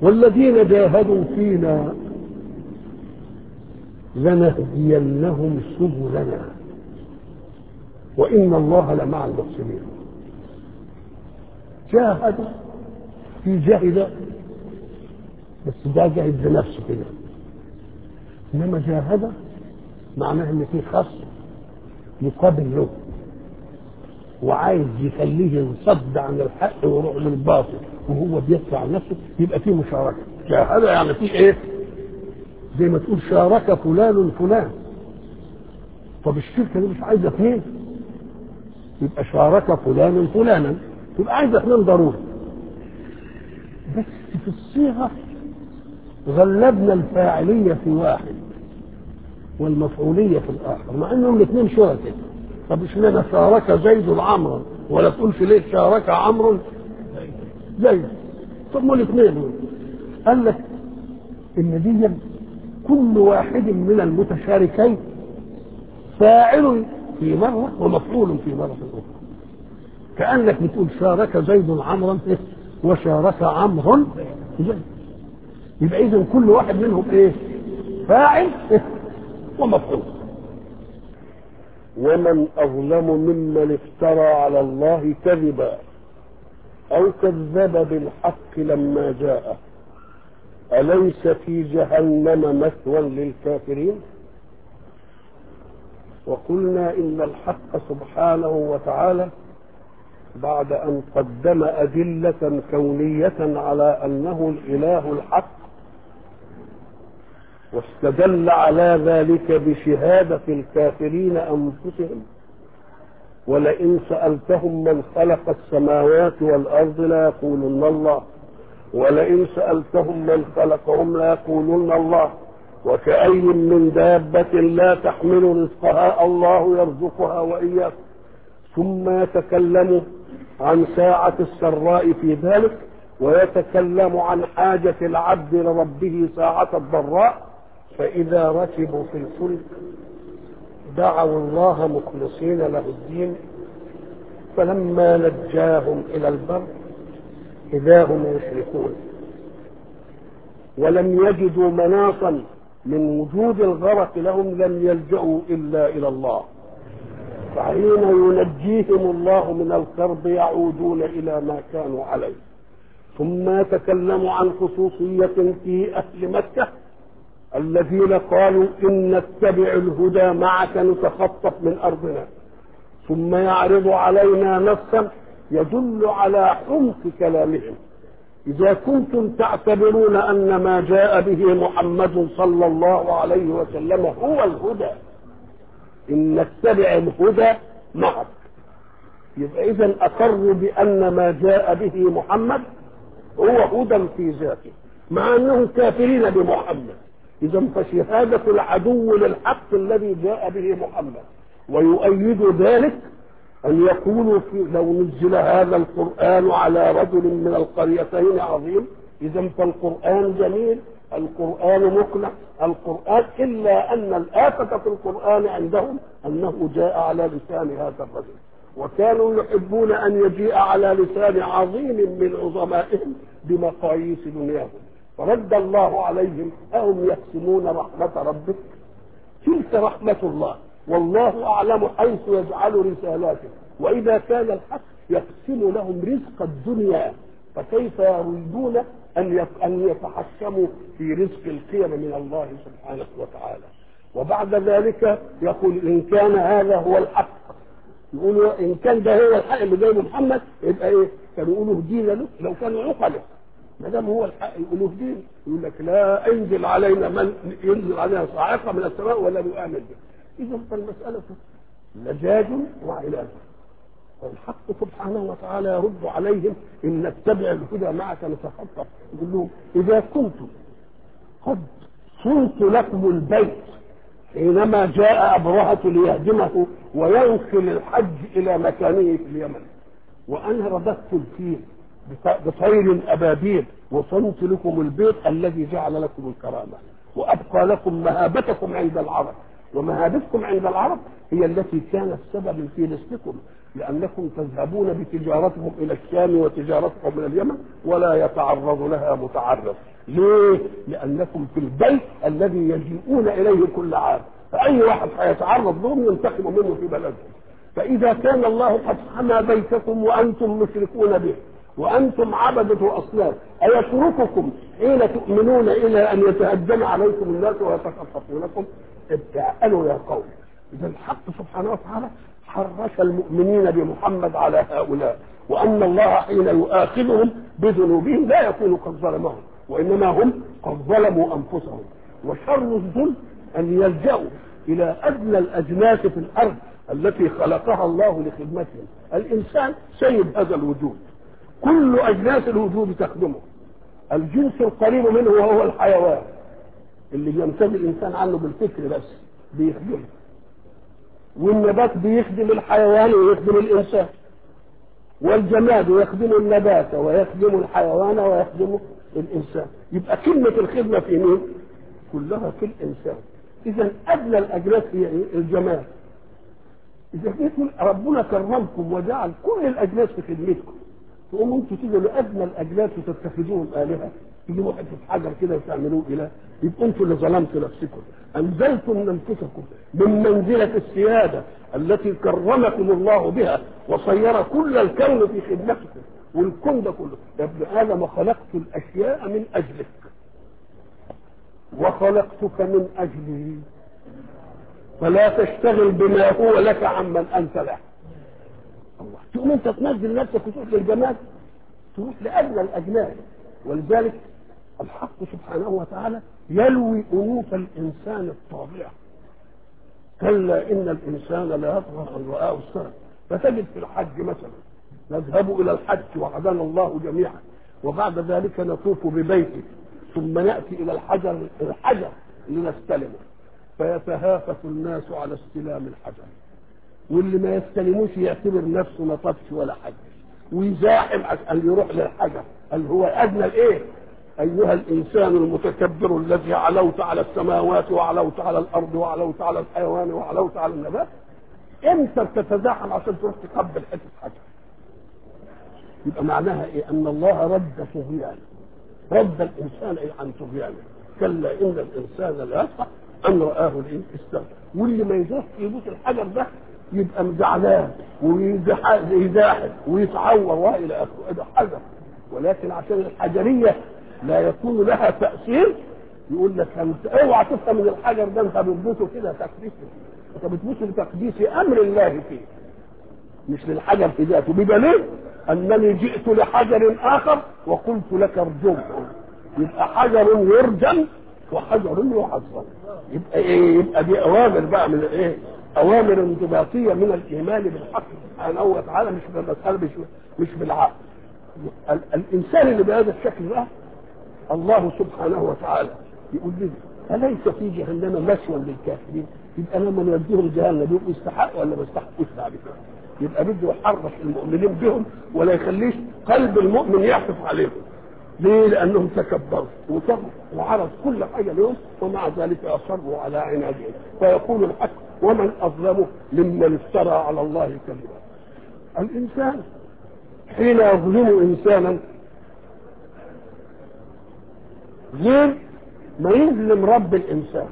والذين جاهدوا فينا لنهدينهم سبلنا وإن الله لمع المحسنين جاهدوا في جاهد بس ده جاهد بنفسه كده انما جاهد معناه ان في خصم يقابل له وعايز يخليه ينصد عن الحق ويروح للباطل وهو بيدفع عن نفسه يبقى في مشاركه جاهد يعني في ايه؟ زي ما تقول شارك فلان فلان طب الشركه دي مش عايزه اثنين يبقى شارك فلان فلانا يبقى عايزه اثنين ضروري بس في الصيغه غلبنا الفاعليه في واحد والمفعوليه في الاخر مع انهم الاثنين شركاء طب اشمعنى شارك زيد عمرا ولا تقولش ليه شارك عمرو زيد طب ما الاثنين قال لك ان دي كل واحد من المتشاركين فاعل في مرة ومفعول في مرة أخرى كأنك بتقول شارك زيد عمرا وشارك عمرو زيد يبقى إذا كل واحد منهم إيه؟ فاعل ومفعول ومن أظلم ممن افترى على الله كذبا أو كذب بالحق لما جاءه أليس في جهنم مثوى للكافرين وقلنا إن الحق سبحانه وتعالى بعد أن قدم أدلة كونية على أنه الإله الحق واستدل على ذلك بشهادة الكافرين أنفسهم ولئن سألتهم من خلق السماوات والأرض ليقولن الله ولئن سألتهم من خلقهم ليقولن الله وكأي من دابة لا تحمل رزقها الله يرزقها وإياكم ثم يتكلم عن ساعة السراء في ذلك ويتكلم عن حاجة العبد لربه ساعة الضراء فإذا ركبوا في الفلك دعوا الله مخلصين له الدين فلما نجاهم إلى البر إذا هم يشركون ولم يجدوا مناصا من وجود الغرق لهم لم يلجأوا إلا إلى الله فحين ينجيهم الله من الكرب يعودون إلى ما كانوا عليه ثم يتكلم عن خصوصية في أهل مكة الذين قالوا إن نتبع الهدى معك نتخطف من أرضنا ثم يعرض علينا نصا يدل على حمق كلامهم إذا كنتم تعتبرون أن ما جاء به محمد صلى الله عليه وسلم هو الهدى إن نتبع الهدى معك يبقى إذا أقروا بأن ما جاء به محمد هو هدى في ذاته مع أنهم كافرين بمحمد إذا فشهادة العدو للحق الذي جاء به محمد ويؤيد ذلك أن يقولوا في لو نزل هذا القرآن على رجل من القريتين عظيم إذا فالقرآن جميل القرآن مقنع القرآن إلا أن الآفة في القرآن عندهم أنه جاء على لسان هذا الرجل وكانوا يحبون أن يجيء على لسان عظيم من عظمائهم بمقاييس دنياهم فرد الله عليهم أهم يقسمون رحمة ربك تلك رحمة الله والله أعلم حيث يجعل رسالاته وإذا كان الحق يقسم لهم رزق الدنيا فكيف يريدون أن أن يتحكموا في رزق القيم من الله سبحانه وتعالى وبعد ذلك يقول إن كان هذا هو الحق يقولوا إن كان ده هو الحق اللي جاي محمد يبقى إيه؟ كانوا يقولوا اهدينا له لو كانوا عقله ما دام هو الحق يقولوا اهدينا يقول لك لا انزل علينا من ينزل علينا صاعقه من السماء ولا نؤمن به إذا فالمسألة لجاج وعلاج والحق سبحانه وتعالى يرد عليهم إن نتبع الهدى معك نتخطف يقول لهم إذا كنتم قد صنت لكم البيت حينما جاء أبرهة ليهدمه وينقل الحج إلى مكانه في اليمن وأنا رددت الفيل بطير أبابيل وصنت لكم البيت الذي جعل لكم الكرامة وأبقى لكم مهابتكم عند العرب ومهابتكم عند العرب هي التي كانت سببا في رزقكم لأنكم تذهبون بتجارتكم إلى الشام وتجارتكم إلى اليمن ولا يتعرض لها متعرض ليه؟ لأنكم في البيت الذي يجيئون إليه كل عام فأي واحد هيتعرض لهم ينتقم منه في بلدهم فإذا كان الله قد حمى بيتكم وأنتم مشركون به وأنتم عبدة أصنام أيترككم حين تؤمنون إلى أن يتهجم عليكم الناس ويتخطفونكم ابتعلوا يا قوم إذا الحق سبحانه وتعالى حرش المؤمنين بمحمد على هؤلاء وأن الله حين يؤاخذهم بذنوبهم لا يكون قد ظلمهم وإنما هم قد ظلموا أنفسهم وشر الظلم أن يلجأوا إلى أدنى الأجناس في الأرض التي خلقها الله لخدمتهم الإنسان سيد هذا الوجود كل أجناس الوجود تخدمه الجنس القريب منه وهو الحيوان اللي بيمتد الإنسان عنه بالفكر بس بيخدمه والنبات بيخدم الحيوان ويخدم الإنسان والجماد يخدم النبات ويخدم الحيوان ويخدم الإنسان يبقى كلمة الخدمة في مين؟ كلها في الإنسان إذا أدنى الأجناس هي إيه؟ الجماد إذا جيت ربنا كرمكم وجعل كل الأجناس في خدمتكم تقوموا انتوا تيجوا لأدنى الأجناس وتتخذوهم آلهة تجيبوا حتة حجر كده وتعملوه إله يبقى انتوا اللي ظلمتوا نفسكم أنزلتم من أنفسكم من منزلة السيادة التي كرمكم الله بها وصير كل الكون في خدمتكم والكون ده كله يا ابن آدم خلقت الأشياء من أجلك وخلقتك من أجلي فلا تشتغل بما هو لك عمن أنت له الله تقوم أنت تنزل نفسك وتروح للجمال تروح لأدنى الأجناس ولذلك الحق سبحانه وتعالى يلوي أنوف الإنسان الطابعة كلا إن الإنسان لا يطغى أن رآه استغنى فتجد في الحج مثلا نذهب إلى الحج وعدنا الله جميعا وبعد ذلك نطوف ببيته ثم نأتي إلى الحجر الحجر لنستلمه فيتهافت الناس على استلام الحجر واللي ما يستلموش يعتبر نفسه ما طفش ولا حاجه ويزاحم ان يروح للحجر اللي هو ادنى الايه ايها الانسان المتكبر الذي علوت على السماوات وعلوت على الارض وعلوت على الحيوان وعلوت على النبات امتى بتتزاحم عشان تروح تقبل حته حجر يبقى معناها ايه ان الله رد طغيانه رد الانسان إيه عن طغيانه كلا ان الانسان لا يطغى ان راه الايه استغنى واللي ما يروح يبوس الحجر ده يبقى مزعلان ويزاحم ويتعور والى اخره ده حجر ولكن عشان الحجريه لا يكون لها تاثير يقول لك انت اوعى تفهم من الحجر ده انت بتبوسه كده تقديس انت بتبوسه لتقديس امر الله فيه مش للحجر في ذاته بدليل انني جئت لحجر اخر وقلت لك ارجمه يبقى حجر يرجم وحجر يعظم يبقى ايه يبقى دي اوامر بقى من الايه اوامر انضباطيه من الايمان بالحق سبحانه وتعالى مش بالمساله مش مش بالعقل الانسان اللي بهذا الشكل ده الله سبحانه وتعالى يقول لي اليس في جهنم مسوى للكافرين يبقى لما نوديهم جهنم يبقوا يستحقوا ولا ما يستحقوش بعد كده يبقى بده يحرش المؤمنين بهم ولا يخليش قلب المؤمن يعطف عليهم ليه؟ لانهم تكبروا وطغوا وعرض كل حاجه لهم ومع ذلك اصروا على عنادهم فيقول الحق ومن اظلم ممن افترى على الله كذبا. الانسان حين يظلم انسانا غير ما يظلم رب الانسان.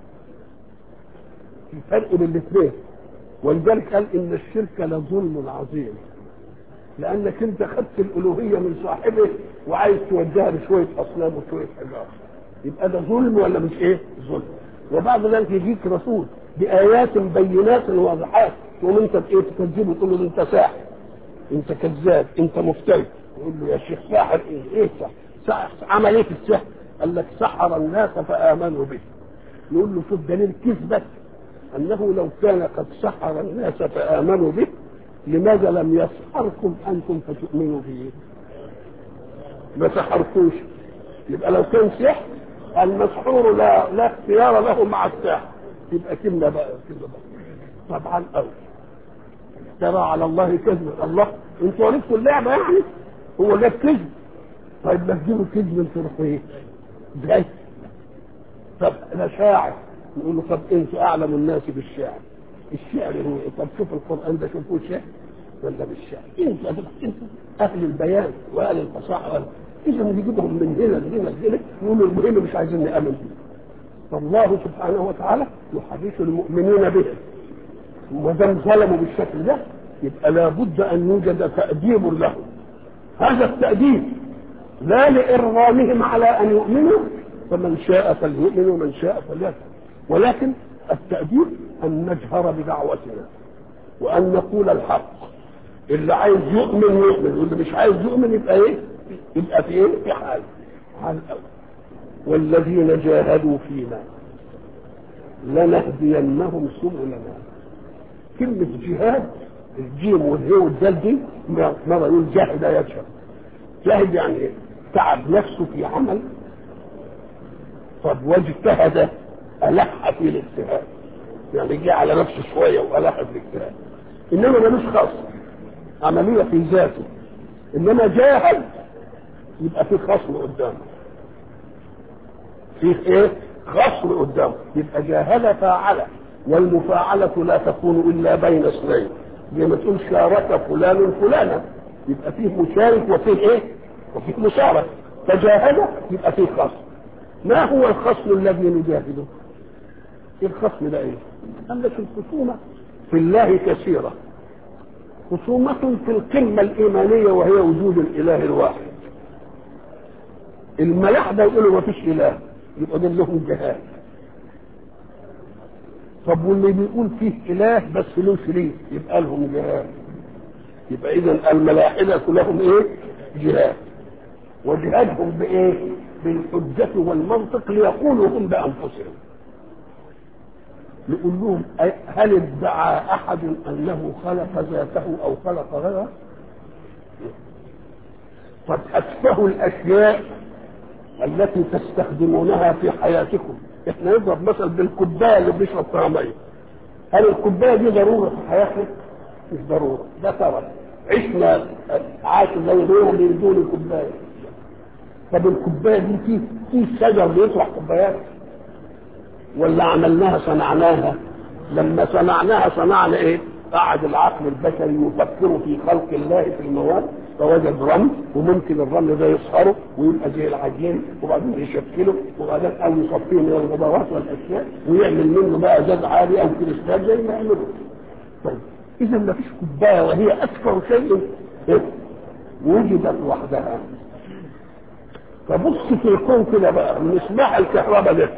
في فرق بين الاثنين ولذلك قال ان الشرك لظلم عظيم. لانك انت خدت الالوهيه من صاحبه وعايز توديها بشويه اصنام وشويه حجاره يبقى ده ظلم ولا مش ايه؟ ظلم وبعد ذلك يجيك رسول بايات بينات واضحات تقوم انت بايه تكذبه تقول له انت ساحر انت كذاب انت مفتري يقول له يا شيخ ساحر ايه؟ ايه ساحر؟ عمل ايه في السحر؟ قال لك سحر الناس فامنوا به يقول له شوف دليل كذبك انه لو كان قد سحر الناس فامنوا به لماذا لم يسحركم انتم فتؤمنوا به ما سحركوش يبقى لو كان سحر المسحور لا لا اختيار له مع الساحر يبقى كلمه بقى كلمه بقى طبعا او ترى على الله كذبا الله انتوا عرفتوا اللعبه يعني هو جاب كذب طيب ما تجيبوا كذب انتوا روحوا ايه؟ ازاي؟ طب انا شاعر نقول له طب انتوا اعلم الناس بالشعر الشعر هو طب شوف القران ده شوفوه شعر ولا بالشعر انت انت اهل البيان واهل الفصاحه ولا اذا نجيبهم من هنا لهنا لهنا يقولوا المهم مش عايزين نامن بيه فالله سبحانه وتعالى يحدث المؤمنين به ودام ظلموا بالشكل ده يبقى لابد ان يوجد تاديب لهم هذا التاديب لا لارغامهم على ان يؤمنوا فمن شاء فليؤمن ومن شاء فليكفر ولكن التاديب ان نجهر بدعوتنا وان نقول الحق اللي عايز يؤمن يؤمن واللي مش عايز يؤمن يبقى ايه يبقى في ايه في حال حال اول والذين جاهدوا فينا لنهدينهم سبلنا كلمة جهاد الجيم والهي والدال دي مرة يقول جاهد يجهد جاهد يعني ايه؟ تعب نفسه في عمل طب واجتهد ألح في الاجتهاد يعني جه على نفسه شوية وألح في الاجتهاد إنما ملوش خاص عملية في ذاته إنما جاهد يبقى في خصم قدامه في ايه خصم قدامه يبقى جاهد فاعل والمفاعلة لا تكون إلا بين اثنين زي ما تقول شارك فلان فلانا يبقى فيه مشارك وفيه ايه وفيه مشارك فجاهد يبقى فيه خصم ما هو الخصم الذي نجاهده الخصم ده ايه قال لك الخصومة في الله كثيرة خصومة في القمة الإيمانية وهي وجود الإله الواحد الملاحدة يقولوا ما فيش إله يبقى دول لهم جهاد طب واللي بيقول فيه إله بس له شريك يبقى لهم جهاد يبقى إذا الملاحدة لهم إيه؟ جهاد وجهادهم بإيه؟ بالحجة والمنطق ليقولوا هم بأنفسهم نقول لهم هل ادعى أحد أنه خلق ذاته أو خلق غيره؟ قد أتفه الأشياء التي تستخدمونها في حياتكم احنا نضرب مثل بالكوبايه اللي بنشرب فيها ميه هل الكوبايه دي ضروره في حياتنا؟ مش ضروره ده ترى عشنا عاش زي غيرهم من دون الكوبايه طب الكوبايه دي في في شجر بيطلع كوبايات ولا عملناها صنعناها لما صنعناها صنعنا ايه؟ قعد العقل البشري يفكر في خلق الله في المواد فوجد رمل وممكن الرمل ده يصهره ويبقى زي العجين وبعدين يشكله وبعدين او يصفيه من الغبارات والاشياء ويعمل منه بقى زاد عالي او كريستال زي ما يعملوا طيب اذا ما فيش كوبايه وهي اكثر شيء إيه؟ وجدت وحدها فبص في الكون كده بقى مصباح الكهرباء ده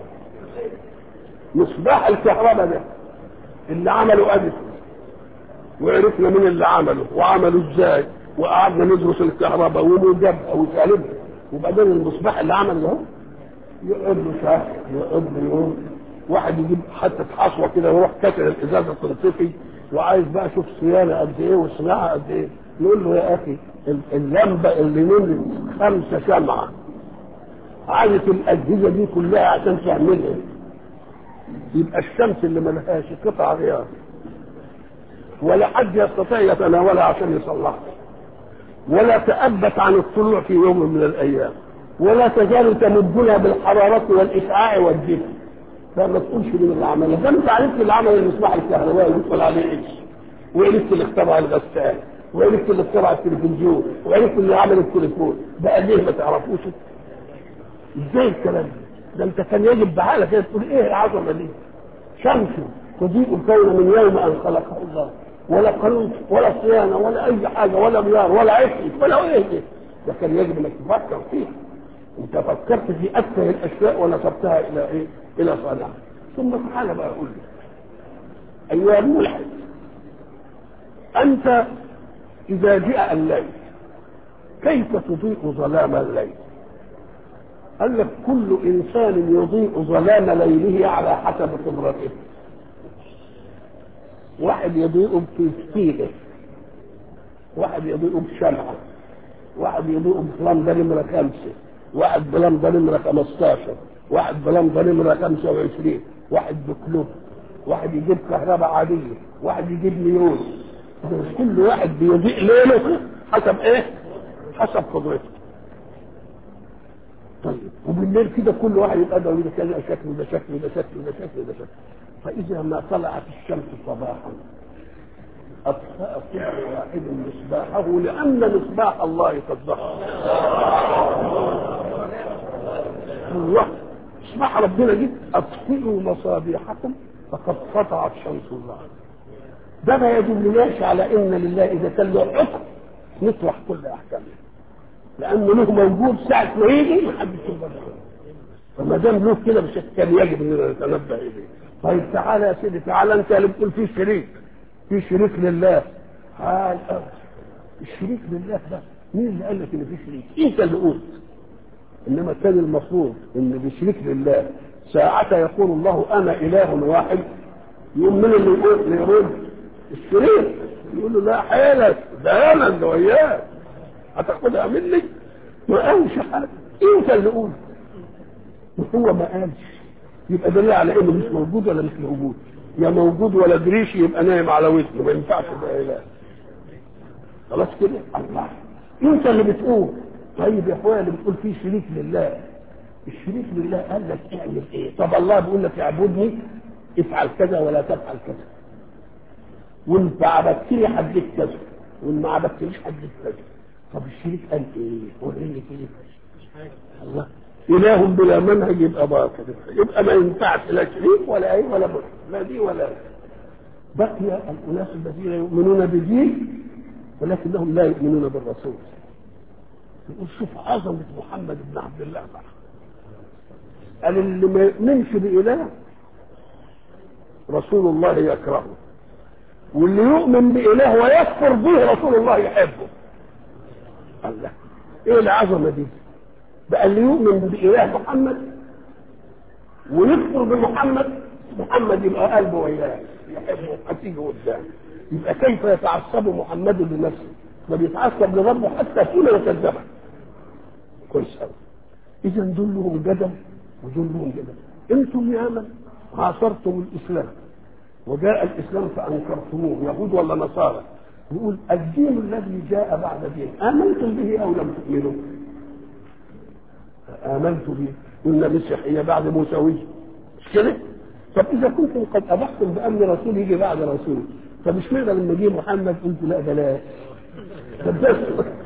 مصباح الكهرباء ده اللي عمله اديسون وعرفنا مين اللي عمله وعمله ازاي وقعدنا ندرس الكهرباء وموجبها وسالبها وبعدين المصباح اللي عمل ده يقعد له شهر يقعد له يوم واحد يجيب حتى حصوه كده يروح كسر الازازه تنطفي وعايز بقى اشوف صيانه قد ايه وصناعه قد ايه نقول له يا اخي اللمبه اللي نملت خمسه شمعه عايزة الاجهزه دي كلها عشان تعملها يبقى الشمس اللي ملهاش قطع غيار ولا حد يستطيع يتناولها عشان يصلحها ولا تأبت عن الطلوع في يوم من الأيام ولا تزال تمدنا بالحرارة والإشعاع والدفء فما تقولش من اللي عملها ده انت عرفت اللي عمل المصباح الكهربائي ويدخل عليه ايش وعرفت اللي اخترع الغسال وعرفت اللي اخترع التلفزيون وعرفت اللي عمل التليفون بقى ليه ما تعرفوش ازاي الكلام ده ده انت كان يجب بعقلك كده تقول ايه العظمه دي شمس تضيء الكون من يوم ان خلقه الله ولا قانون ولا صيانه ولا اي حاجه ولا ميار ولا عفريت ولا ايه ده ده كان يجب انك تفكر فيها انت فكرت في اتفه الاشياء ونسبتها الى ايه؟ الى صانعها ثم تعالى بقى اقول لك ايها الملحد انت اذا جاء الليل كيف تضيء ظلام الليل؟ قال لك كل انسان يضيء ظلام ليله على حسب قدرته واحد يضيء بتسكيله واحد يضيء بشمعة واحد يضيء بلمبة نمرة خمسة واحد بلمبة نمرة 15 واحد بلمبة نمرة 25 واحد بكلوب واحد يجيب كهرباء عادية واحد يجيب نيون كل واحد بيضيء ليله حسب ايه حسب قدرته طيب وبالليل كده كل واحد يبقى ده وده كذا شكل وده شكل وده شكل وده شكل وده شكل فإذا ما طلعت الشمس صباحا اطفأ كل واحد مصباحه لان مصباح الله قد ظهر الله مصباح ربنا دي اطفئوا مصابيحكم فقد سطعت شمس الله ده ما يدلناش على ان لله اذا كان له حكم نطرح كل احكامه لانه له موجود ساعه ما يجي ما حدش يقدر فما دام له كده مش كان يجب اننا نتنبه اليه طيب تعالى يا سيدي تعالى انت اللي بتقول في شريك في شريك لله تعال الشريك لله ده مين اللي قال لك ان في شريك؟ انت اللي قلت انما كان المفروض ان بشريك لله ساعة يقول الله انا اله واحد يقوم من اللي يقول اللي يرد الشريك يقول له لا حيلك ده انا اللي وياك هتاخدها مني ما قالش حاجه انت اللي قلت وهو ما قالش يبقى دليل على انه مش موجود ولا مش موجود يا موجود ولا دريش يبقى نايم على ودنه ما ينفعش ده اله خلاص كده الله انت اللي بتقول طيب يا اخويا اللي بتقول فيه شريك لله الشريك لله قال لك اعمل ايه طب الله بيقول لك اعبدني افعل كذا ولا تفعل كذا وان عبدتني حددت كذا وان ما عبدتنيش حددت كذا طب الشريك قال ايه وريني كده الله اله بلا منهج يبقى باطل يبقى ما ينفعش لا شريك ولا ايه ولا بد لا دي ولا دي. بقي الاناس الذين يؤمنون بدين ولكنهم لا يؤمنون بالرسول يقول شوف عظمة محمد بن عبد الله بقى قال اللي ما يؤمنش بإله رسول الله يكرهه واللي يؤمن بإله ويكفر به رسول الله يحبه الله ايه العظمة دي بقى اللي يؤمن بإله محمد ويكفر بمحمد محمد يبقى قلبه وياه يحبه هتيجي قدام يبقى كيف يتعصب محمد لنفسه ده بيتعصب لربه حتى فيما يكذبه كويس قوي اذا دول لهم جدل ودول لهم جدل انتم يا من عاصرتم الاسلام وجاء الاسلام فانكرتموه يهود ولا نصارى يقول الدين الذي جاء بعد دين امنتم به او لم تؤمنوا امنت به قلنا مسيحيه بعد موسويه مش كده طب اذا كنتم قد ابحتم بان رسول يجي بعد رسول طب مش معنى لما جه محمد قلت لا بلاش طب بس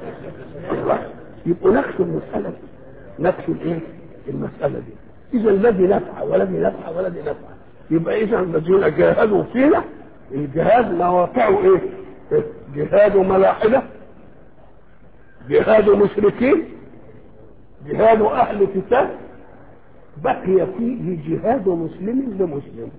يبقوا نكشوا المساله دي نكشوا الايه؟ المساله دي اذا الذي نفع والذي نفع والذي نفع يبقى اذا الذين جاهدوا فينا الجهاد مواقعه ايه؟ جهاد ملاحده جهاد مشركين جهاد اهل كتاب بقي فيه جهاد مسلم لمسلم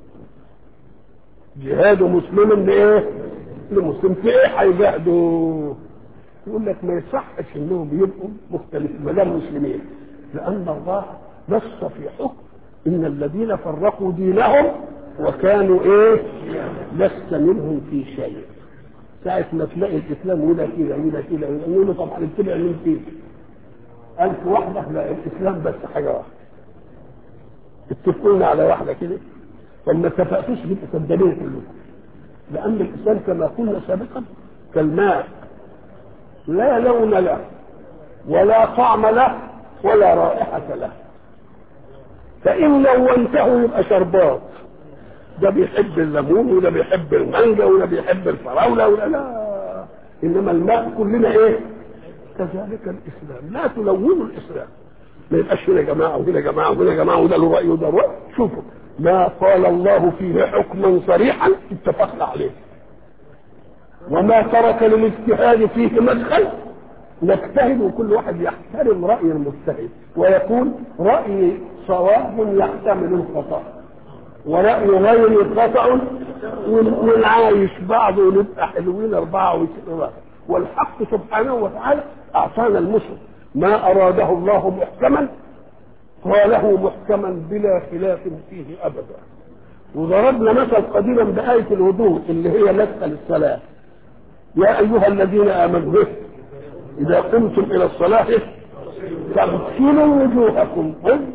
جهاد مسلم لايه؟ لمسلم في ايه هيجاهدوا؟ يقول لك ما يصحش انهم يبقوا مختلفين ما دام مسلمين لان الله نص في حكم ان الذين فرقوا دينهم وكانوا ايه؟ لست منهم في شيء ساعة ما تلاقي الإسلام ولا كده ولا كده يقول له طبعا اتبع مين فيه؟ ألف واحدة لا الإسلام بس حاجة واحدة اتفقونا على واحدة كده فما اتفقتوش يبقوا كذابين كلكم لأن الإسلام كما قلنا سابقا كالماء لا لون له ولا طعم له ولا رائحة له فإن لونته يبقى شربات ده بيحب الليمون وده بيحب المانجا وده بيحب الفراولة وده لا إنما الماء كلنا إيه؟ كذلك الإسلام لا تلونوا الإسلام ما يبقاش هنا جماعة وهنا جماعة وهنا جماعة وده له رأي وده رأي شوفوا ما قال الله فيه حكما صريحا اتفقنا عليه وما ترك للاجتهاد فيه مدخل نجتهد وكل واحد يحترم رأي المجتهد ويكون رأي صواب يحتمل الخطأ ورأي غير خطأ ونعايش بعض ونبقى حلوين أربعة وعشرين والحق سبحانه وتعالى أعطانا المسلم ما أراده الله محكما قاله محكما بلا خلاف فيه أبدا وضربنا مثل قديما بآية الوضوء اللي هي مدخل الصلاة يا أيها الذين آمنوا به إذا قمتم إلى الصلاة فاغسلوا وجوهكم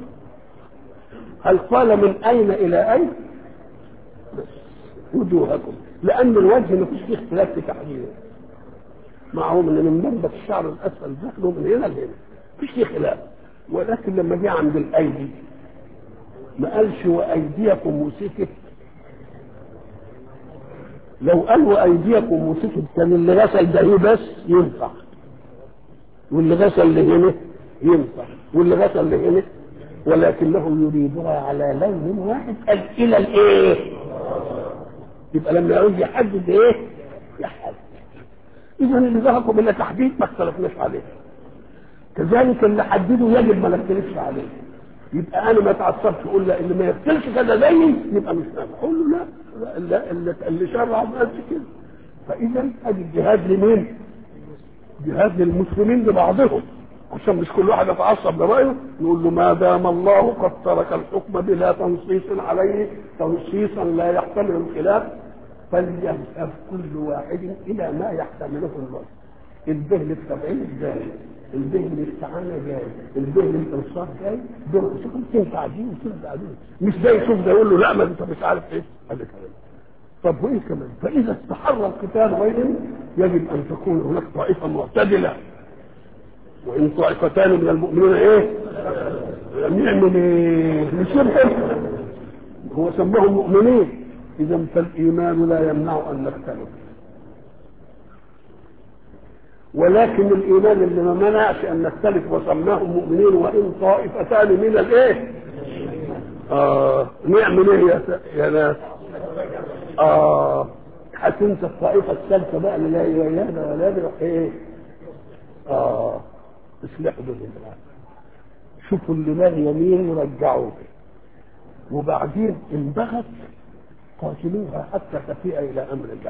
هل قال من أين إلى أين؟ بس وجوهكم لأن الوجه ما فيش فيه اختلاف في تحديده معهم ان من منبت الشعر الاسفل ذكره من هنا لهنا مفيش فيه خلاف ولكن لما جه عند الايدي ما قالش وايديكم وسكت لو قالوا ايديكم وسكت كان اللي غسل ده بس ينفع واللي غسل اللي هنا ينفع واللي غسل اللي هنا ولكنهم يريدها على لون واحد قال الى الايه يبقى لما يعوز يحدد ايه يحدد اذا اللي ذهبوا بلا تحديد ما اختلفناش عليه كذلك اللي حدده يجب ما نختلفش عليه يبقى انا ما اتعصبش اقول لا اللي ما يغسلش كده زيي يبقى مش نافع اقول له لا لا اللي, اللي شرع ما قالش كده فاذا ادي الجهاد لمين؟ جهاد للمسلمين لبعضهم عشان مش كل واحد يتعصب لرايه نقول له ما دام الله قد ترك الحكم بلا تنصيص عليه تنصيصا لا يحتمل الخلاف فليذهب كل واحد الى ما يحتمله الله الذهن السبعين جاي الذهن الاستعانة جاي الذهن الانصاف جاي دول شوف تنفع دي وتنفع دي مش ده يشوف ده يقول له لا ما انت مش عارف ايه هذا كلام طب وايه كمان فاذا استحر القتال بينهم يجب ان تكون هناك طائفه معتدله وان طائفتان من المؤمنين ايه نعمل ايه نسيبهم هو سماهم مؤمنين اذا فالايمان لا يمنع ان نختلف ولكن الايمان اللي ما منعش ان نختلف وسماهم مؤمنين وان طائفتان من الايه اه نعمل ايه يا يا ناس اه هتنسى الطائفه الثالثه بقى اللي لا ويانا ولا نروح ايه اه اصلحوا بينهم شوفوا اللي لا يمين يرجعوه وبعدين ان بغت قاتلوها حتى تفيء الى امر الله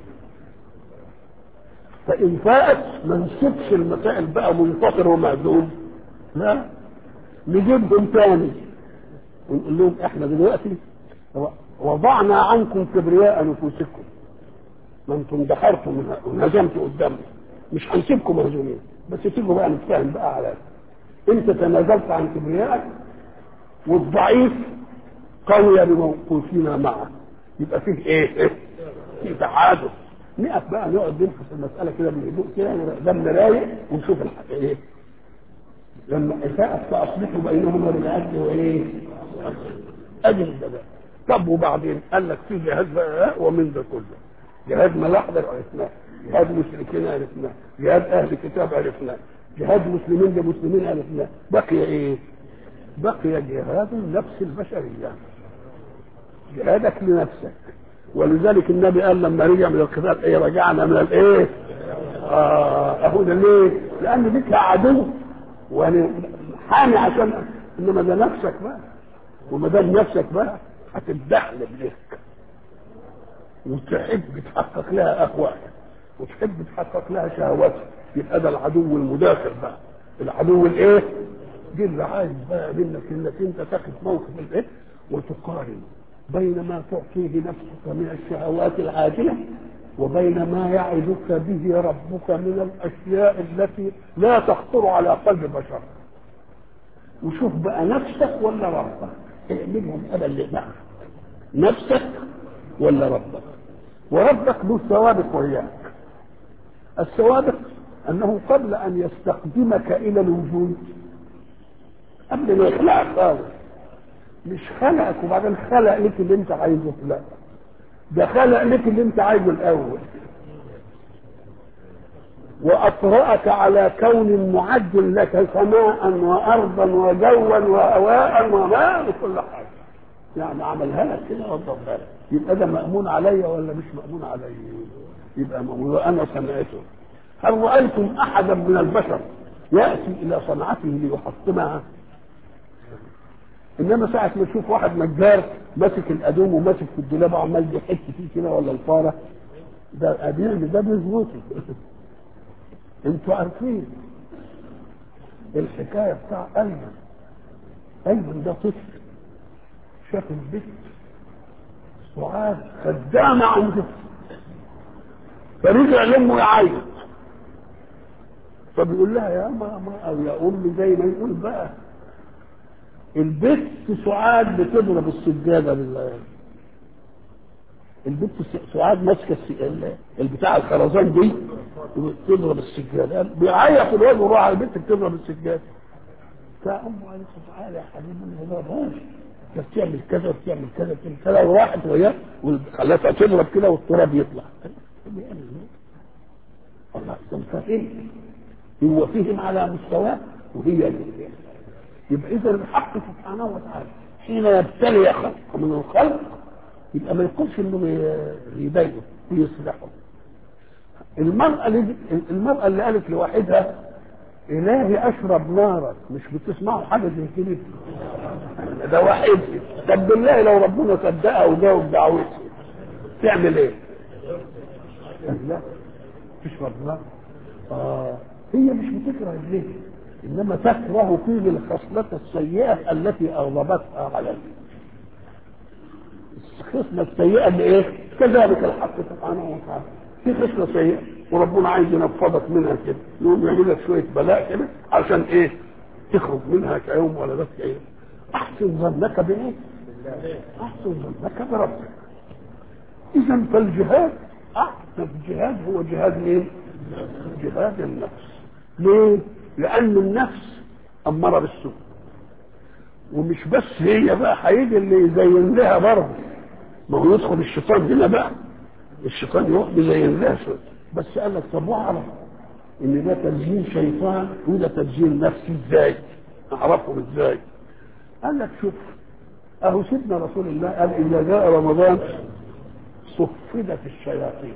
فان فاءت ما نسيبش المسائل بقى منتصر ومهزوم لا نجيبهم تاني ونقول لهم احنا دلوقتي وضعنا عنكم كبرياء نفوسكم ما انتم اندحرتم وانهزمتوا قدامنا مش هنسيبكم مهزومين بس تيجوا بقى نتفاهم بقى على انت تنازلت عن كبريائك والضعيف قوي بموقوفنا معه يبقى فيه ايه؟ في تعادل نقف بقى نقعد نبحث المسألة كده بهدوء كده دم رايق ونشوف الحق ايه لما إساءت فأصلحوا بينهما بالعدل وإيه؟ أجل البلاء طب وبعدين قال لك في جهاد بقى ومن ده كله جهاد ملاحدة عرفناه جهاد مشركين عرفناه جهاد أهل كتاب عرفناه جهاد مسلمين لمسلمين عرفناه بقي إيه؟ بقي جهاد النفس البشرية جهادك لنفسك ولذلك النبي قال لما رجع من القتال ايه رجعنا من الايه؟ اه اهو ده ليه؟ لان بك عدو وانا حامي عشان انما ده نفسك بقى وما دام نفسك بقى هتدحلب لك وتحب تحقق لها اهوائك وتحب تحقق لها شهواتك يبقى ده العدو المداخل بقى العدو الايه؟ دي اللي عايز بقى منك انك انت تاخد موقف الايه؟ وتقارن بين ما تعطيه نفسك من الشهوات العاجله وبين ما يعدك به ربك من الاشياء التي لا تخطر على قلب بشر وشوف بقى نفسك ولا ربك اعملهم ابا اللي نفسك ولا ربك وربك له سوابق وياك السوابق انه قبل ان يستقدمك الى الوجود قبل ما يخلقك خالص مش خلقك وبعدين خلق لك اللي انت عايزه لا ده خلق لك اللي انت عايزه الاول واطرأك على كون معد لك سماء وارضا وجوا وهواء وماء وكل حاجه يعني عملها لك كده وضبها لك يبقى ده مأمون عليا ولا مش مأمون عليا يبقى مأمون وانا صنعته هل رأيتم احدا من البشر يأتي الى صنعته ليحطمها انما ساعة ما تشوف واحد نجار ماسك الادوم وماسك في الدولاب وعمال بيحك فيه كده ولا الفاره ده قديم ده بيظبطه انتوا عارفين الحكايه بتاع ايمن ايمن ده طفل شاف البيت سعاد خدامه عنده فرجع لامه يعيط فبيقول لها يا ماما او يا امي زي ما يقول بقى البت سعاد بتضرب السجاده بالله البت سعاد ماسكه البتاع الخرزان دي بتضرب السجاده بيعيط الواد وراح على البت بتضرب السجاده فامه قالت له تعالى يا حبيبي ما تضربهاش ده بتعمل كذا وبتعمل كذا وبتعمل كذا وراحت وياه وخلتها تضرب كده والتراب يطلع الله انت فاهم هو فهم على مستواه وهي اللي يبقى اذا الحق سبحانه وتعالى حين يبتلي خلق من الخلق يبقى ما يقولش انه يضايقه ويصلحه المرأة اللي المرأة اللي قالت لواحدها إلهي أشرب نارك مش بتسمعوا حاجة زي كده ده واحد طب بالله لو ربنا صدقها وجاوب دعوتها تعمل إيه؟ لا تشرب نار آه هي مش بتكره ليه إنما تكره فيه الخصلة السيئة التي أغضبتها عليه الخصلة السيئة اللي إيه؟ كذلك الحق سبحانه وتعالى في خصلة سيئة وربنا عايز ينفضك منها كده يقوم يعمل لك شوية بلاء كده عشان إيه؟ تخرج منها كيوم ولا بس كيوم أحسن ظنك بإيه؟ أحسن ظنك بربك إذا فالجهاد أحسن جهاد هو جهاد مين؟ جهاد النفس ليه؟ لأن النفس أمارة بالسوء ومش بس هي بقى هيجي اللي يزين لها برضه ما هو يدخل الشيطان هنا بقى الشيطان يروح يزين لها شويه بس قال لك طب واعرف ان ده تزيين شيطان وده تزيين نفسي ازاي؟ اعرفهم ازاي؟ قال لك شوف اهو سيدنا رسول الله قال اذا جاء رمضان صفدت الشياطين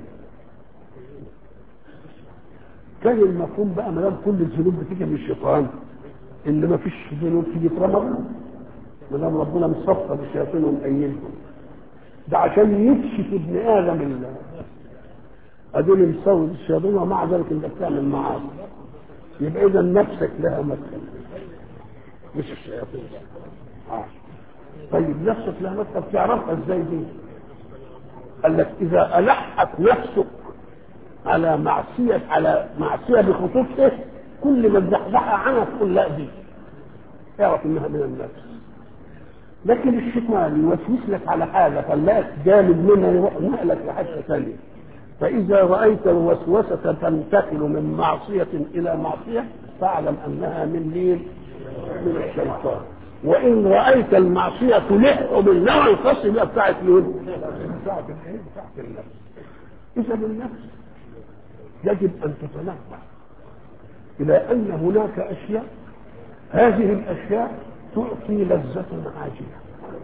كان المفهوم بقى ما دام كل الذنوب بتيجي من الشيطان ان ما فيش ذنوب تيجي في رمضان ما دام ربنا مصفى بالشياطين ومأيدهم ده عشان يكشف ابن ادم ال ادول مسوي الشياطين ومع ذلك انت بتعمل معاصي يبقى اذا نفسك لها مدخل مش الشياطين آه. طيب نفسك لها مدخل تعرفها ازاي دي؟ قال لك اذا الحت نفسك على معصية على معصية بخصوصه كل ما تزحزحها عنها تقول لا دي اعرف انها من النفس لكن الشيطان يوسوس لك على حاجه خلاك جامد منها يروح نقلك لحته ثانيه فاذا رايت الوسوسه تنتقل من معصيه الى معصيه فاعلم انها من مين؟ من الشيطان وان رايت المعصيه تلح بالنوع الخاص بها بتاعت مين؟ بتاعت الايه؟ بتاعت النفس اذا النفس يجب ان تتنبه الى ان هناك اشياء هذه الاشياء تعطي لذة عاجلة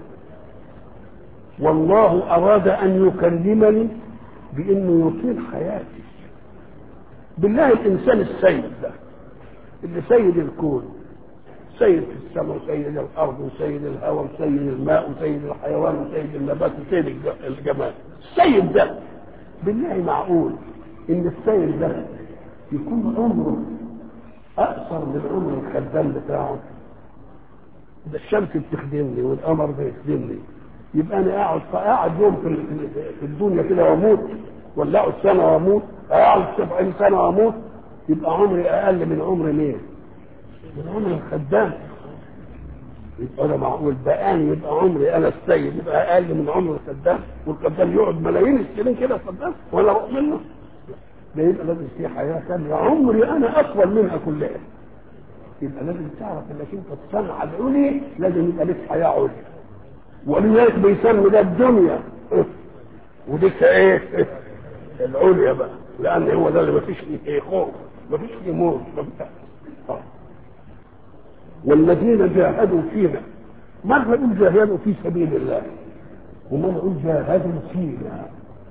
والله أراد أن يكلمني بأنه يطيل حياتي بالله الإنسان السيد ده اللي سيد الكون سيد في السماء وسيد الأرض وسيد الهواء وسيد الماء وسيد الحيوان وسيد النبات وسيد الجمال السيد ده بالله معقول إن السيد ده يكون عمره أقصر من عمر الخدام بتاعه ده الشمس بتخدمني والقمر بيخدمني يبقى انا قاعد قاعد يوم في في الدنيا كده واموت ولا اقعد سنه واموت اقعد 70 سنه واموت يبقى عمري اقل من عمر مين؟ من عمر الخدام يبقى انا معقول بقاني يبقى عمري انا السيد يبقى اقل من عمر الخدام والخدام يقعد ملايين السنين كده خدام ولا اروح منه ده يبقى لازم في حياه ثانيه عمري انا اطول منها كلها يبقى لازم تعرف انك انت الصنعه العليا لازم يبقى لك حياه عليا ولذلك بيسمي ده الدنيا وديك ايه العليا بقى لان هو ده اللي مفيش فيه خوف مفيش فيه موت آه. والذين جاهدوا فينا مرة نقول جاهدوا في سبيل الله ومرة نقول جاهدوا فينا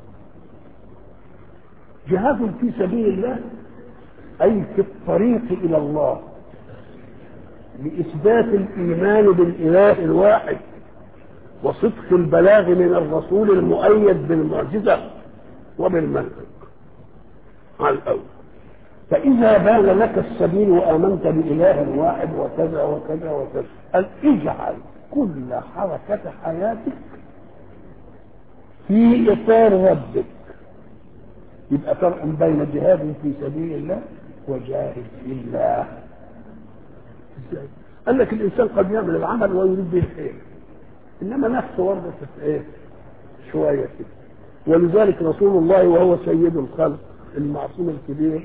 جهاد في سبيل الله أي في الطريق إلى الله لإثبات الإيمان بالإله الواحد وصدق البلاغ من الرسول المؤيد بالمعجزة وبالمنطق على الأول فإذا بان لك السبيل وآمنت بإله واحد وكذا وكذا وكذا قال اجعل كل حركة حياتك في إطار ربك يبقى فرق بين جهاد في سبيل الله وجاهد في الله ازاي؟ قال لك الانسان قد يعمل العمل ويريد به الخير انما نفسه برضه ايه؟ شويه كده ولذلك رسول الله وهو سيد الخلق المعصوم الكبير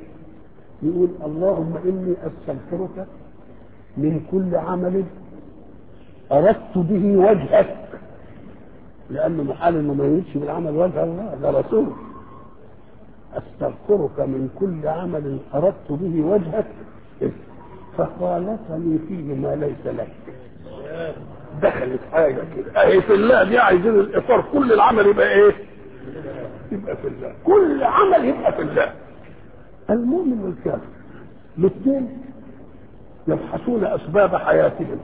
يقول اللهم اني استغفرك من كل عمل اردت به وجهك لانه محال انه ما يريدش بالعمل وجه الله ده رسول استغفرك من كل عمل اردت به وجهك فخالفني فيه ما ليس لك دخلت حاجه كده اهي في الله دي عايزين الاطار كل العمل يبقى ايه؟ يبقى في الله كل عمل يبقى في الله المؤمن والكافر الاثنين يبحثون اسباب حياتهم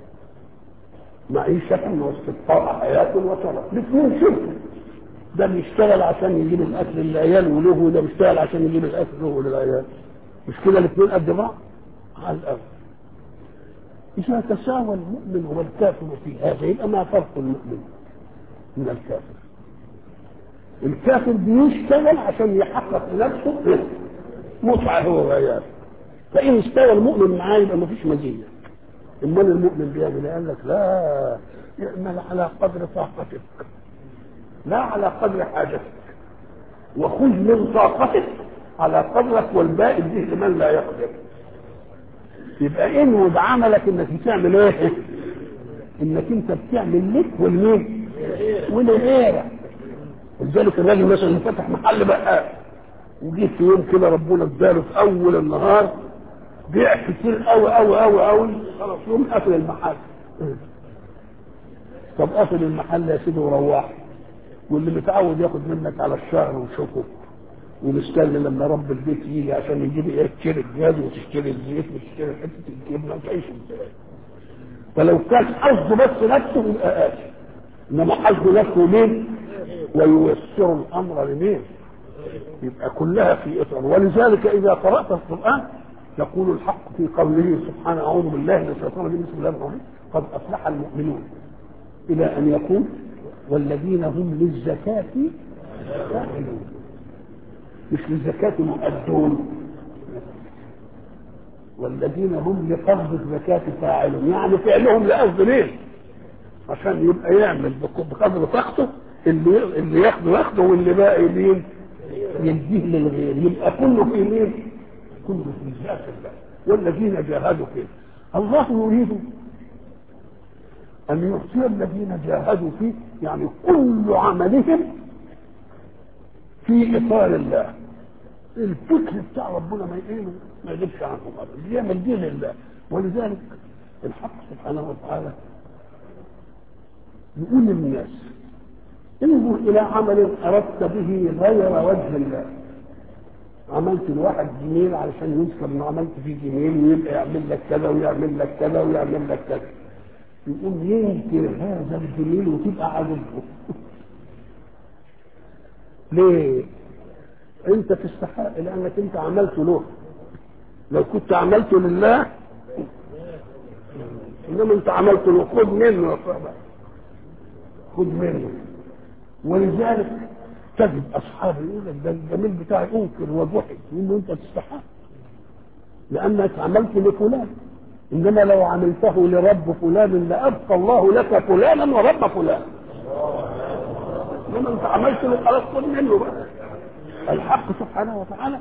معيشة واستبقاء حياة وشرف الاثنين شركوا ده بيشتغل عشان يجيب الاكل للعيال وله وده بيشتغل عشان يجيب الاكل له وللعيال مش كده الاثنين قد بعض على الاول اذا تساوى المؤمن والكافر في هذا يبقى ما فرق المؤمن من الكافر الكافر بيشتغل عشان يحقق لنفسه متعه هو وعياله فان استوى المؤمن معاه يبقى ما فيش مزيه امال المؤمن بيعمل قال لك لا اعمل على قدر طاقتك لا على قدر حاجتك وخذ من طاقتك على قدرك والباقي به لمن لا يقدر يبقى انوي بعملك انك بتعمل ايه؟ انك انت بتعمل لك والمين؟ ولغيرك ولذلك الراجل مثلا اللي فتح محل بقال وجه في يوم كده ربنا اداله في اول النهار بيع كتير قوي قوي قوي قوي خلاص يوم قفل المحل طب قفل المحل يا سيدي وروح واللي متعود ياخد منك على الشهر وشوفه ومستني لما رب البيت يجي عشان يجيب ايه تشتري الجاز وتشتري الزيت وتشتري حته الجبنه وتعيش ازاي فلو كان قصده بس نفسه يبقى قاسي انما قصده نفسه مين وييسر الامر لمين يبقى كلها في اطار ولذلك اذا قرات القران يقول الحق في قوله سبحانه اعوذ بالله من الشيطان الرجيم بسم الله الرحمن الرحيم قد افلح المؤمنون الى ان يقول والذين هم للزكاه فاعلون مش للزكاة مؤدون والذين هم لقصد الزكاة فاعلون يعني فعلهم لقصد ليه؟ عشان يبقى يعمل بقدر طاقته اللي اللي ياخده ياخده واللي باقي مين؟ يديه للغير يبقى كله في مين؟ كله في ذات الله والذين جاهدوا فيه الله يريد أن يعطي الذين جاهدوا فيه يعني كل عملهم في اطار الله الفكر بتاع ربنا ما ايه ما يغيبش عنهم ابدا بيعمل دين لله ولذلك الحق سبحانه وتعالى يقول للناس انظر الى عمل اردت به غير وجه الله عملت لواحد جميل علشان يذكر انه عملت فيه جميل ويبقى يعمل لك كذا ويعمل لك كذا ويعمل لك كذا يقوم ينكر هذا الجميل وتبقى عاجبه ليه؟ انت تستحق لانك انت عملت له لو كنت عملته لله انما انت عملته له خد منه يا صاحبي خد منه ولذلك تجد اصحاب يقول لك ده الجميل بتاعي انكر وضحك يقول له انت تستحق لانك عملت لفلان انما لو عملته لرب فلان لابقى الله لك فلانا ورب فلان انما انت عملت له خلاص خد منه بقى الحق سبحانه وتعالى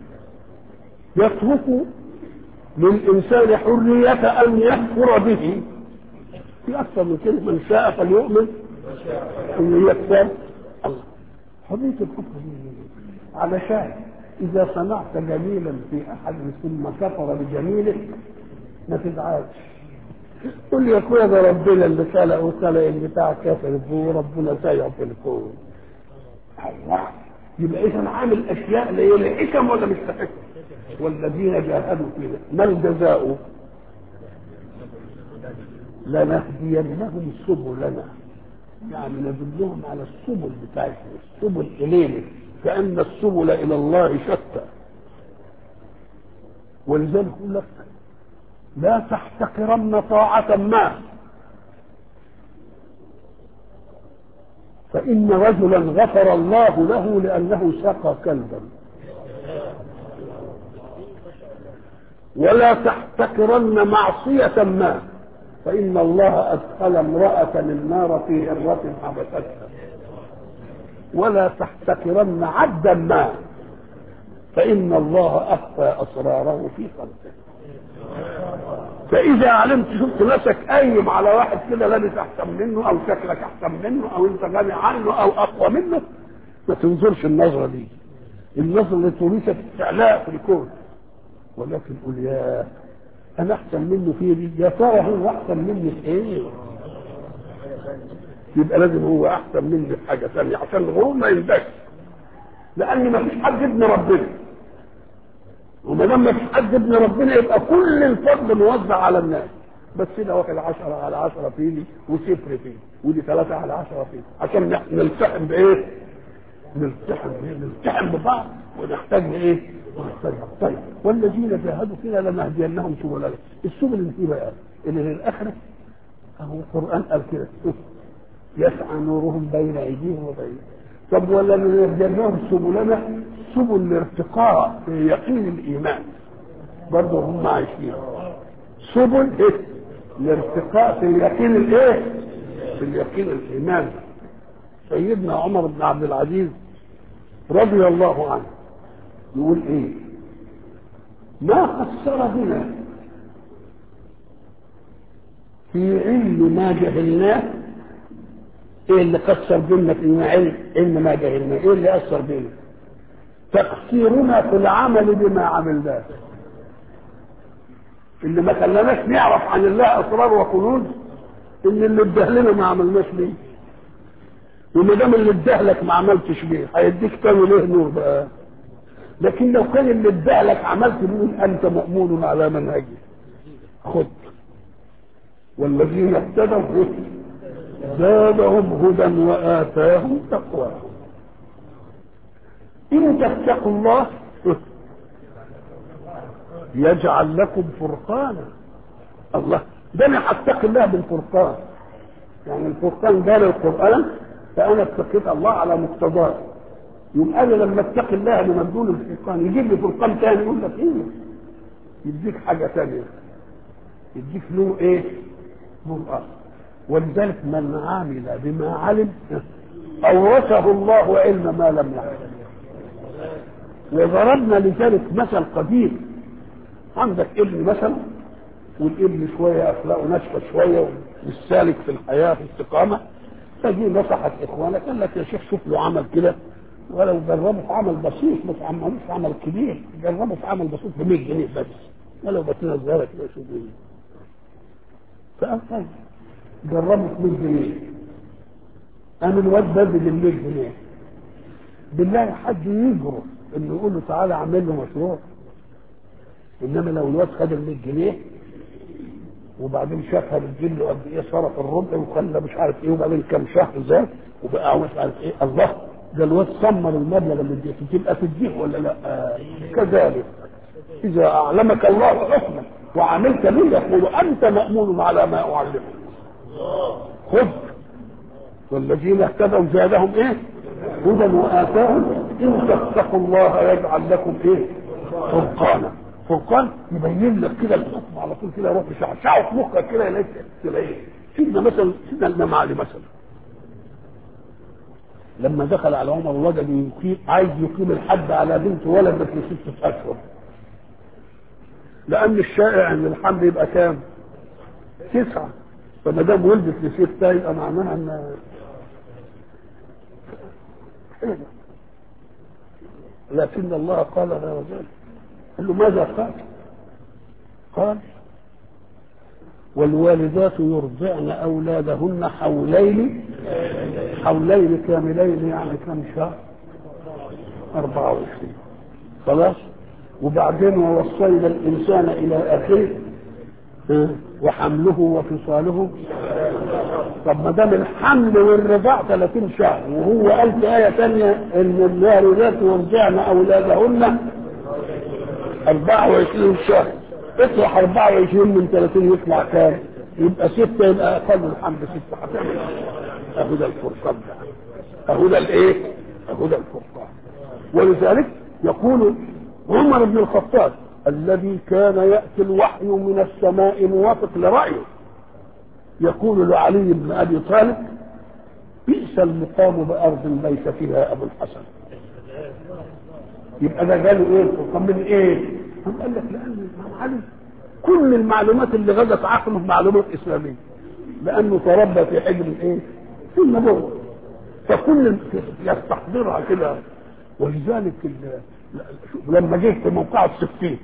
يترك للانسان حريه ان يكفر به في اكثر من كده من شاء فليؤمن ان يكفر الله حريه الكفر دي علشان اذا صنعت جميلا في احد ثم كفر بجميله ما تزعلش قل لي يا اخويا ده ربنا اللي خلق وخلق البتاع كافر فيه وربنا سيع في الكون الله يبقى اذا عامل اشياء لا هي حكم ولا مش حكم والذين جاهدوا فينا ما الجزاء لنهدينهم سبلنا يعني ندلهم على السبل بتاعتنا السبل الينا كان السبل الى الله شتى ولذلك يقول لك لا تحتقرن طاعة ما فإن رجلا غفر الله له لأنه سقى كلبا ولا تحتقرن معصية ما فإن الله أدخل امرأة النار في هرة حبستها ولا تحتقرن عبدا ما فإن الله أخفى أسراره في خلقه فاذا علمت شفت نفسك قايم على واحد كده لابس احسن منه او شكلك احسن منه او انت غني عنه او اقوى منه ما تنظرش النظره دي النظره اللي تورثك استعلاء في الكون ولكن قول يا انا احسن منه في دي يا ترى هو احسن مني في ايه يبقى لازم هو احسن مني في حاجه ثانيه عشان هو ما يندكش لان ما فيش حد ابن ربنا وما دام ما فيش حد ابن ربنا يبقى كل الفضل موزع على الناس بس ده واخد عشرة على عشرة فيني وصفر فيني ودي ثلاثة على عشرة فيني عشان نح- نلتحم بإيه؟ نلتحم بإيه؟ نلتحم ببعض ونحتاج لإيه؟ ونحتاج طيب والذين جاهدوا فينا لنهدينهم سبلنا السبل اللي فيه بقى اللي للآخرة أهو القرآن قال كده يسعى نورهم بين أيديهم وبين طب ولا نهدينهم سبلنا سبل الارتقاء في يقين الإيمان برضه هم عايشين سبل ايه؟ الارتقاء في اليقين الايه؟ في اليقين الايمان سيدنا عمر بن عبد العزيز رضي الله عنه يقول ايه؟ ما قصر بنا في علم ما جهلناه ايه اللي قصر بينا في علم علم ما جهلناه؟ ايه اللي اثر بينا؟ تقصيرنا في العمل بما عملناه اللي ما خلاناش نعرف عن الله اسرار وكنوز ان اللي ادهلنا ما عملناش ليه وما دام اللي ادهلك ما عملتش بيه هيديك تاني ليه نور بقى لكن لو كان اللي ادهلك عملت بيه انت مأمون على منهجه خد والذين اهتدوا زادهم هدى وآتاهم تقواهم إن تتقوا الله يجعل لكم فرقانا الله ده انا هتقي الله بالفرقان يعني الفرقان ده القران فانا اتقيت الله على مقتضاه يبقى انا لما اتقي الله بمدلول الفرقان يجيب لي فرقان تاني يقول لك ايه يديك حاجه تانيه يديك نور ايه نور اخر ولذلك من عمل بما علم اورثه الله علم ما لم يعلم وضربنا لذلك مثل قديم عندك ابن مثلا والابن شويه اخلاقه ناشفه شويه والسالك في الحياه في استقامه فجي نصحك اخوانك قال لك يا شيخ شوف له عمل كده ولو جربه في عمل بسيط مش عملوش في عمل كبير جربه في عمل بسيط ب 100 جنيه بس ولو بسيطه صغيره كده شوف ايه فقال طيب جربه في 100 جنيه قام الواد بدل ال 100 جنيه بالله حد يجرؤ انه يقول له تعالى اعمل له مشروع انما لو الواد خد ال 100 جنيه وبعدين شافها بتجيب له قد ايه صرف الربع وخلى مش عارف ايه وبعدين كام شهر زاد وبقى مش عارف ايه الله ده الواد سمر المبلغ اللي اديته تبقى تديه ولا لا آه كذلك اذا اعلمك الله حكما وعملت به يقول انت مامون على ما اعلمك خذ والذين اهتدوا زادهم ايه هدى واتاهم ان تتقوا الله يجعل لكم ايه فرقانا فرقان يبين لك كده الحكم على طول كده يروح يشعشعه في مخك كده يلاقيك تلاقيه سيدنا مثلا سيدنا الامام علي مثلا لما دخل على عمر وجد يقيم عايز يقيم الحد على بنت ولدت لستة اشهر لان الشائع ان الحمل يبقى كام؟ تسعه فما دام ولدت لسته يبقى معناها ان لكن الله قال غير ذلك قال له ماذا قال قال والوالدات يرضعن اولادهن حولين حولين كاملين يعني كم شهر 24 خلاص وبعدين ووصينا الانسان الى اخيه وحمله وفصاله طب ما دام الحمل والرضاع 30 شهر وهو قال في ايه ثانيه ان الوالدات يرضعن اولادهن 24 شهر اطرح 24 من 30 يطلع كام؟ يبقى ستة يبقى أقل الحمد ستة هتعمل أهو ده الفرقان ده أهو ده الإيه؟ أهو ده الفرقان ولذلك يقول عمر بن الخطاب الذي كان يأتي الوحي من السماء موافق لرأيه يقول لعلي بن أبي طالب بئس المقام بأرض ليس فيها أبو الحسن يبقى ده قالوا ايه الفرقان من ايه؟ قال لك لان الامام علي كل المعلومات اللي غدت عقله معلومات اسلاميه لانه تربى في حجر الايه؟ في النبوه فكل يستحضرها كده ولذلك ال- لما جه في موقع السفين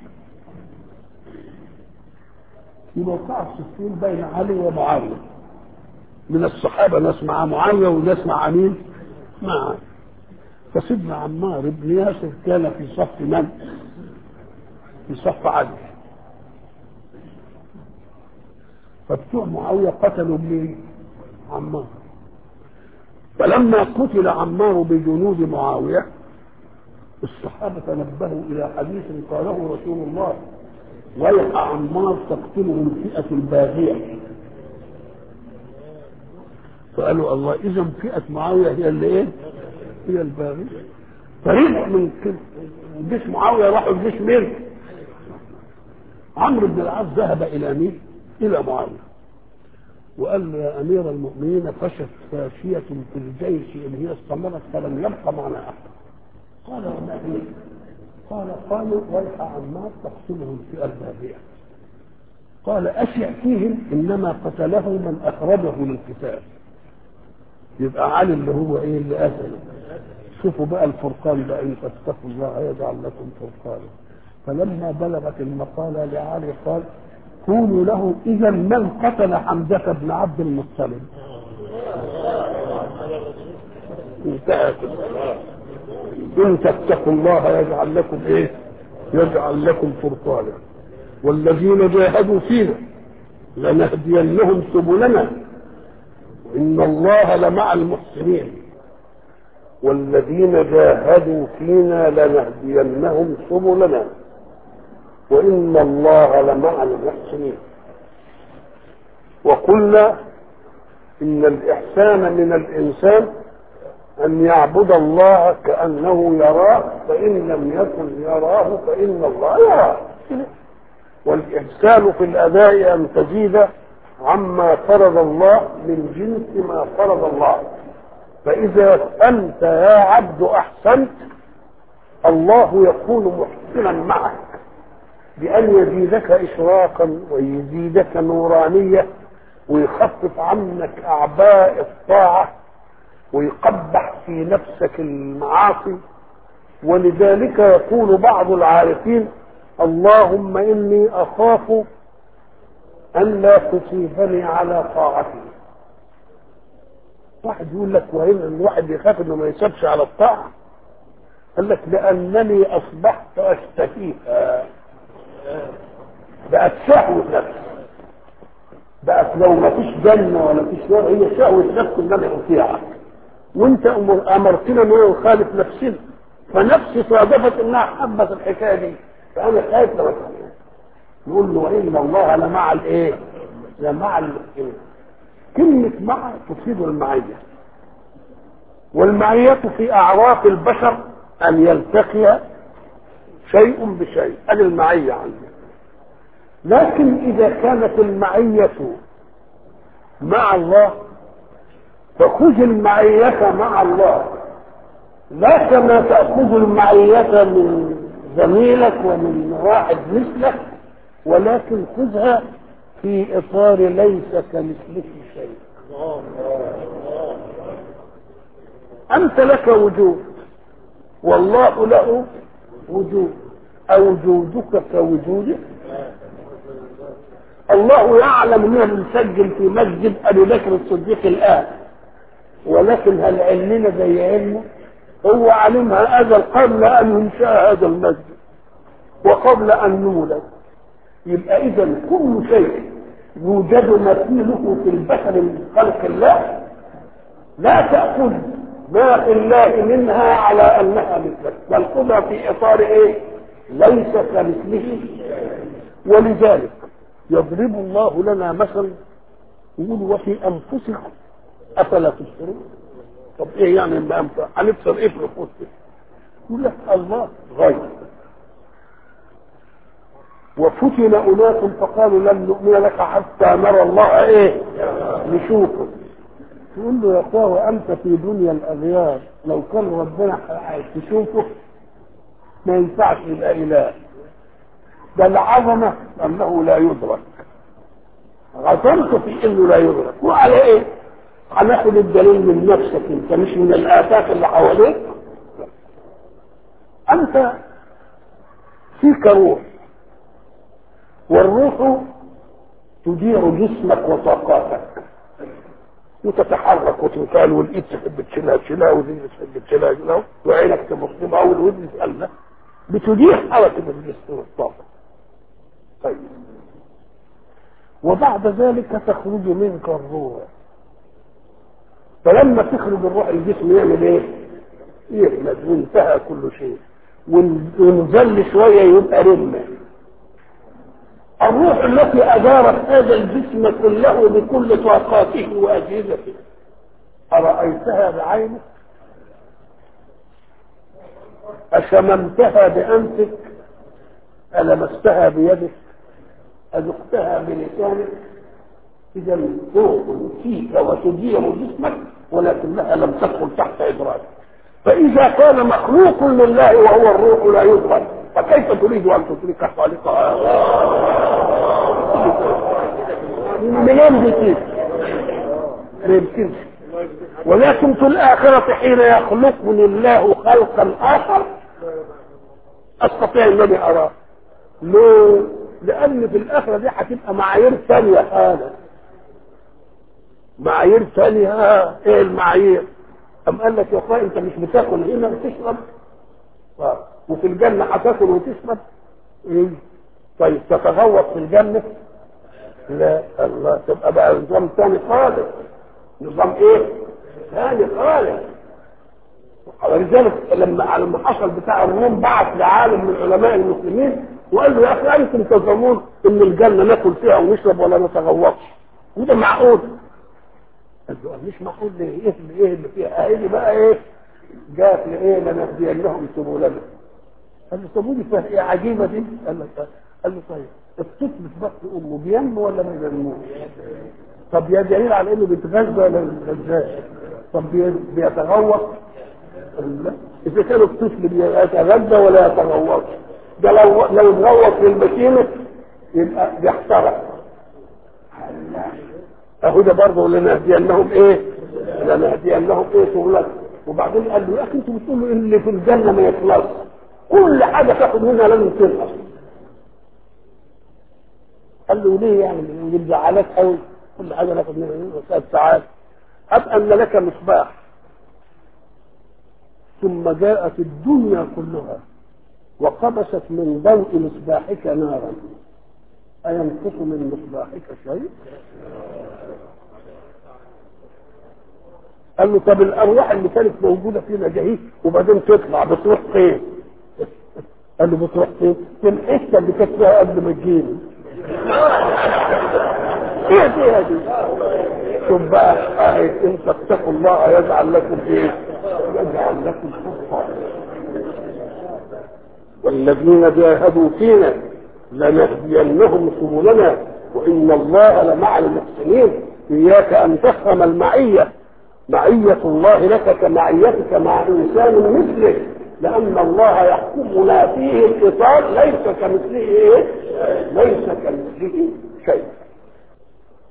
في موقع السفين بين علي ومعاويه من الصحابه ناس مع معاويه وناس مع مين؟ مع علي فسيدنا عمار بن ياسر كان في صف من؟ في صف علي فبتوع معاويه قتلوا مين؟ عمار فلما قتل عمار بجنود معاويه الصحابه تنبهوا الى حديث قاله رسول الله ويح عمار تقتلهم الفئه الباغيه فقالوا الله اذا فئه معاويه هي اللي ايه؟ هي الباغيه فرجعوا من كده جيش معاويه راحوا الجيش مين؟ عمرو بن العاص ذهب الى مين؟ الى معاويه وقال له يا امير المؤمنين فشت فاشيه في الجيش ان هي استمرت فلم يبق معنا احد قال وما هي؟ قال قالوا ويح عمار تقتلهم في الباديه قال اشع فيهم انما قتله من اخرجه للقتال يبقى علي اللي هو ايه اللي قتله شوفوا بقى الفرقان ده ان تتقوا الله يجعل لكم فرقانا فلما بلغت المقالة لعلي قال قولوا له إذا من قتل حمزة بن عبد المطلب انتهت إن تتقوا الله يجعل لكم إيه؟ يجعل لكم فرقانا والذين جاهدوا فينا لنهدينهم سبلنا إن الله لمع المحسنين والذين جاهدوا فينا لنهدينهم سبلنا وإن الله لمع المحسنين وقلنا إن الإحسان من الإنسان أن يعبد الله كأنه يراه فإن لم يكن يراه فإن الله يراه والإحسان في الأداء أن تزيد عما فرض الله من جنس ما فرض الله فإذا أنت يا عبد أحسنت الله يكون محسنا معك بأن يزيدك إشراقا ويزيدك نورانية ويخفف عنك أعباء الطاعة ويقبح في نفسك المعاصي ولذلك يقول بعض العارفين اللهم إني أخاف أن لا تصيبني على طاعتي واحد يقول لك وين الواحد يخاف انه ما يسابش على الطاعه قال لك لانني اصبحت اشتهيها بقت شهوه نفس بقت لو ما فيش جنه ولا فيش نار هي شهوه نفس ان انا اطيعك وانت امرتنا ان نخالف نفسنا فنفسي صادفت انها حبت الحكايه دي فانا خايف لو نقول له ان الله لمع الايه؟ لمع الايه؟ كلمة مع تفيد المعية والمعية في أعراف البشر أن يلتقي شيء بشيء هذه المعية عندنا لكن إذا كانت المعية مع الله فخذ المعية مع الله لا كما تأخذ المعية من زميلك ومن واحد مثلك ولكن خذها في إطار ليس كمثله شيء أنت لك وجود والله له وجود أوجودك كوجوده الله يعلم اننا بنسجل في مسجد ابي بكر الصديق الان ولكن هل علمنا زي علمه هو علمها اجل قبل ان ينشا هذا المسجد وقبل ان نولد يبقى اذا كل شيء يوجد مثيله في البشر من خلق الله لا تأخذ ما في الله منها على انها مثلك بل خذها في اطار ايه ليس كمثله ولذلك يضرب الله لنا مثل يقول وفي انفسكم افلا تبصرون طب ايه يعني ما هنبصر ايه في انفسنا يقول لك الله غير وفتن اناس فقالوا لن نؤمن لك حتى نرى الله ايه نشوفه تقول له يا اخوه انت في دنيا الاغيار لو كان ربنا عايز تشوفه ما ينفعش يبقى اله ده العظمه انه لا يدرك عظمته في انه لا يدرك وعلى ايه؟ هناخد الدليل من نفسك انت مش من الافاق اللي حواليك انت فيك روح والروح تدير جسمك وطاقاتك وتتحرك وتنقل والايد تحب تشيلها تشيلها والرجل تحب تشيلها تشيلها وعينك تبص بها والودن تقلها بتدير حركه الجسم والطاقه طيب وبعد ذلك تخرج منك الروح فلما تخرج الروح الجسم يعمل ايه؟ يحمد وانتهى كل شيء ونزل شويه يبقى رمه الروح التي أدارت هذا الجسم كله بكل طاقاته وأجهزته أرأيتها بعينك أشممتها بأنفك ألمستها بيدك أذقتها بلسانك إذا روح فيك وتدير جسمك ولكنها لم تدخل تحت إدراكك فإذا كان مخلوق لله وهو الروح لا يدرك فكيف تريد أن تدرك خالقها منين بتيجي ما يمكنش ولكن في الآخرة حين يخلقني الله خلقا آخر أستطيع أنني أراه ليه؟ لأن في الآخرة دي هتبقى معايير ثانية هذا معايير ثانية إيه المعايير؟ أم قال لك يا أخويا أنت مش بتاكل هنا بتشرب وفي الجنة هتاكل وتشرب إيه؟ طيب تتغوط في الجنة لا الله تبقى بقى نظام ثاني خالص نظام ايه ثاني خالص ولذلك لما لما حصل بتاع الروم بعث لعالم من علماء المسلمين وقال له يا اخي انتم تزعمون ان الجنه ناكل فيها ونشرب ولا نتغوطش وده معقول قال له مش معقول ليه ايه اللي ايه اللي فيها ايه بقى ايه جاءت لايه لنهدينهم سبلنا قال له طب ودي فيها ايه عجيبه دي قال له قال له طيب الطفل في بطن امه بينمو ولا ما بينموش؟ طب يا دليل على انه بيتغذى ولا ما بيتغذاش؟ طب بيتغوط؟ لا اذا كان الطفل بيتغذى ولا يتغوط ده لو لو اتغوط في الماكينه يبقى بيحترق اهو ده برضه لنهدينهم ايه؟ لنهدينهم ايه شغلك وبعدين قال له يا اخي انتوا بتقولوا ان اللي في الجنه ما يخلص كل حاجه تاخد منها لازم تنقص قال له ليه يعني اللي زعلك قوي كل حاجه ناخد منها ثلاث ساعات هب ان لك مصباح ثم جاءت الدنيا كلها وقبست من ضوء مصباحك نارا أينقص من مصباحك شيء؟ قال له طب الأرواح اللي كانت موجودة فينا جهيز وبعدين تطلع بتروح فين؟ قال له بتروح فين؟ في الحتة اللي كانت فيها قبل ما تجيني ايه دي هذه شوف بقى آه ان تتقوا الله يجعل لكم ايه يجعل لكم فرصة والذين جاهدوا فينا لنهدينهم سبلنا وان الله لمع المحسنين اياك ان تفهم المعيه معيه الله لك كمعيتك مع انسان مثلك لان الله يحكمنا فيه الاطار ليس كمثله ايه ليس كمثله شيء